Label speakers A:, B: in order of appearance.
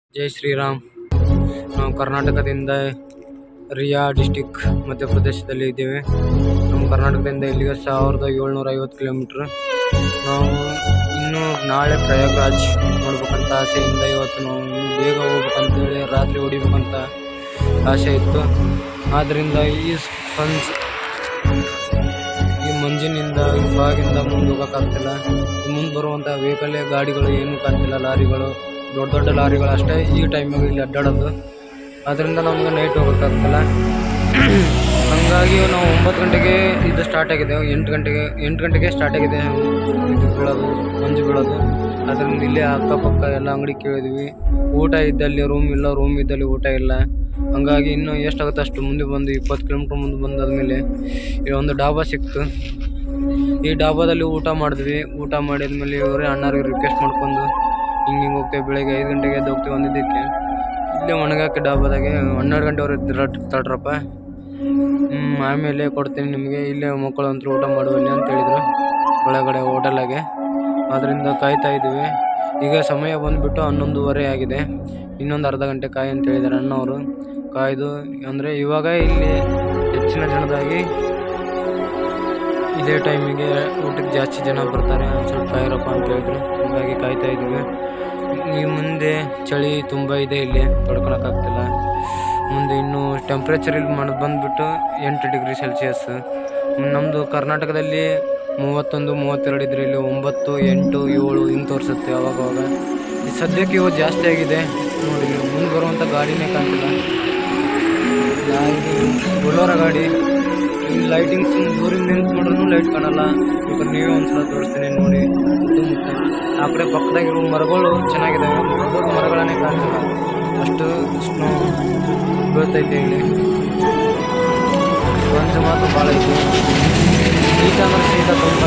A: ಜೈ ಶ್ರೀರಾಮ್ ನಾವು ಕರ್ನಾಟಕದಿಂದ ರಿಯಾ ಡಿಸ್ಟಿಕ್ ಮಧ್ಯಪ್ರದೇಶದಲ್ಲಿ ಇದ್ದೇವೆ ನಮ್ಮ ಕರ್ನಾಟಕದಿಂದ ಇಲ್ಲಿಗೆ ಸಾವಿರದ ಏಳ್ನೂರ ಐವತ್ತು ಕಿಲೋಮೀಟ್ರ್ ನಾವು ಇನ್ನೂ ನಾಳೆ ಪ್ರಯಾಗ್ರಾಜ್ ನೋಡ್ಬೇಕಂತ ಆಸೆಯಿಂದ ಇವತ್ತು ನಾವು ಇನ್ನೂ ಬೇಗ ಹೋಗ್ಬೇಕಂತೇಳಿ ರಾತ್ರಿ ಹೊಡಿಬೇಕಂತ ಆಸೆ ಇತ್ತು ಆದ್ದರಿಂದ ಈ ಫನ್ಸ್ ಈ ಮಂಜಿನಿಂದ ಈ ಫಾಗಿಂದ ಮುಂದೆ ಹೋಗೋಕ್ಕಾಗ್ತಿಲ್ಲ ಮುಂದೆ ಬರುವಂಥ ವೆಹಿಕಲ್ಲೇ ಗಾಡಿಗಳು ಏನೂ ಕಾಣ್ತಿಲ್ಲ ಲಾರಿಗಳು ದೊಡ್ಡ ದೊಡ್ಡ ಲಾರಿಗಳು ಅಷ್ಟೇ ಈ ಟೈಮಿಗೆ ಇಲ್ಲಿ ಅಡ್ಡಾಡೋದು ಅದರಿಂದ ನಮಗೆ ನೈಟ್ ಹೋಗೋಕ್ಕಾಗ್ತಿಲ್ಲ ಹಾಗಾಗಿ ನಾವು ಒಂಬತ್ತು ಗಂಟೆಗೆ ಇದು ಸ್ಟಾರ್ಟ್ ಆಗಿದೆ ಎಂಟು ಗಂಟೆಗೆ ಎಂಟು ಗಂಟೆಗೆ ಸ್ಟಾರ್ಟ್ ಆಗಿದೆ ಇದು ಬೀಳೋದು ಮಂಜು ಬೀಳೋದು ಅದರಿಂದ ಇಲ್ಲೇ ಅಕ್ಕಪಕ್ಕ ಎಲ್ಲ ಅಂಗಡಿ ಕೇಳಿದ್ವಿ ಊಟ ಇದ್ದಲ್ಲಿ ರೂಮ್ ಇಲ್ಲ ರೂಮ್ ಇದ್ದಲ್ಲಿ ಊಟ ಇಲ್ಲ ಹಂಗಾಗಿ ಇನ್ನೂ ಎಷ್ಟಾಗುತ್ತೆ ಅಷ್ಟು ಮುಂದೆ ಬಂದು ಇಪ್ಪತ್ತು ಕಿಲೋಮೀಟ್ರ್ ಮುಂದೆ ಬಂದಾದ್ಮೇಲೆ ಇಲ್ಲಿ ಒಂದು ಡಾಬಾ ಸಿಕ್ತು ಈ ಡಾಬಾದಲ್ಲಿ ಊಟ ಮಾಡಿದ್ವಿ ಊಟ ಮಾಡಿದ್ಮೇಲೆ ಇವರೇ ಅಣ್ಣಾರಿಗೆ ರಿಕ್ವೆಸ್ಟ್ ಮಾಡ್ಕೊಂಡು ಹಿಂಗೆ ಹಿಂಗೆ ಹೋಗ್ತೇವೆ ಬೆಳಗ್ಗೆ ಐದು ಗಂಟೆಗೆ ಎದ್ದು ಹೋಗ್ತೀವಿ ಅಂದಿದ್ದಕ್ಕೆ ಇಲ್ಲೇ ಒಣಗಾಕಿ ಡಾಬಾದಾಗೆ ಹನ್ನೆರಡು ಗಂಟೆವರೆಗೆ ಇದ್ದಿರ ತಡ್ರಪ್ಪ ಹ್ಮ್, ಆಮೇಲೆ ಕೊಡ್ತೀನಿ ನಿಮಗೆ ಇಲ್ಲೇ ಮಕ್ಕಳು ಅಂತೂ ಊಟ ಮಾಡುವಲ್ಲಿ ಅಂತ ಹೇಳಿದ್ರು ಒಳಗಡೆ ಹೋಟೆಲಾಗೆ ಅದರಿಂದ ಕಾಯ್ತಾ ಇದ್ದೀವಿ ಈಗ ಸಮಯ ಬಂದುಬಿಟ್ಟು ಹನ್ನೊಂದುವರೆ ಆಗಿದೆ ಇನ್ನೊಂದು ಅರ್ಧ ಗಂಟೆ ಕಾಯಿ ಅಂತ ಹೇಳಿದ್ದಾರೆ ಅಣ್ಣವರು ಕಾಯ್ದು ಅಂದರೆ ಇವಾಗ ಇಲ್ಲಿ ಹೆಚ್ಚಿನ ಜನದಾಗಿ ಇದೇ ಟೈಮಿಗೆ ಊಟಕ್ಕೆ ಜಾಸ್ತಿ ಜನ ಬರ್ತಾರೆ ಒಂದು ಸ್ವಲ್ಪ ಕಾಯಿರಪ್ಪ ಅಂತ ಹೇಳಿದ್ರು ಹೀಗಾಗಿ ಕಾಯ್ತಾ ಇದ್ದೀವಿ ಈ ಮುಂದೆ ಚಳಿ ತುಂಬ ಇದೆ ಇಲ್ಲಿ ತಡ್ಕೊಳಕ್ಕಾಗ್ತಿಲ್ಲ ಮುಂದೆ ಇನ್ನು ಟೆಂಪ್ರೇಚರ್ ಇಲ್ಲಿ ಮಾಡಿ ಬಂದುಬಿಟ್ಟು ಎಂಟು ಡಿಗ್ರಿ ಸೆಲ್ಸಿಯಸ್ ನಮ್ಮದು ಕರ್ನಾಟಕದಲ್ಲಿ ಮೂವತ್ತೊಂದು ಮೂವತ್ತೆರಡು ಇದ್ರೆ ಇಲ್ಲಿ ಒಂಬತ್ತು ಎಂಟು ಏಳು ಹಿಂಗೆ ತೋರಿಸುತ್ತೆ ಅವಾಗವಾಗ ಈ ಸದ್ಯಕ್ಕೆ ಇವು ಜಾಸ್ತಿ ಆಗಿದೆ ನೋಡಿ ಇಲ್ಲಿ ಮುಂದೆ ಬರುವಂಥ ಗಾಡಿನೇ ಕಾಣ್ತಿಲ್ಲ ಬೊಲೋರ ಗಾಡಿ ಈ ಲೈಟಿಂಗ್ಸ್ ದೂರಿಂದ ನಿಂತು ನೋಡ್ರೂ ಲೈಟ್ ಕಾಣಲ್ಲ ಬೇಕಾದ್ರೆ ನೀವೇ ಒಂದ್ಸಲ ತೋರಿಸ್ತೀನಿ ನೋಡಿ ಸುತ್ತಮುತ್ತ ಆ ಕಡೆ ಪಕ್ಕದಾಗಿರೋ ಮರಗಳು ಚೆನ್ನಾಗಿದ್ದಾವೆ ದೊಡ್ಡ ದೊಡ್ಡ ಮರಗಳನ್ನೇ ಕಾಣ್ತಿಲ್ಲ ಅಷ್ಟು ಸ್ನೋ ಬೀಳ್ತೈತೆ ಇಲ್ಲಿ ಮಂಜು ಮಾತ್ರ ಭಾಳ ಐತಿ ಶೀತ ಅಂದ್ರೆ ಶೀತ ತುಂಬ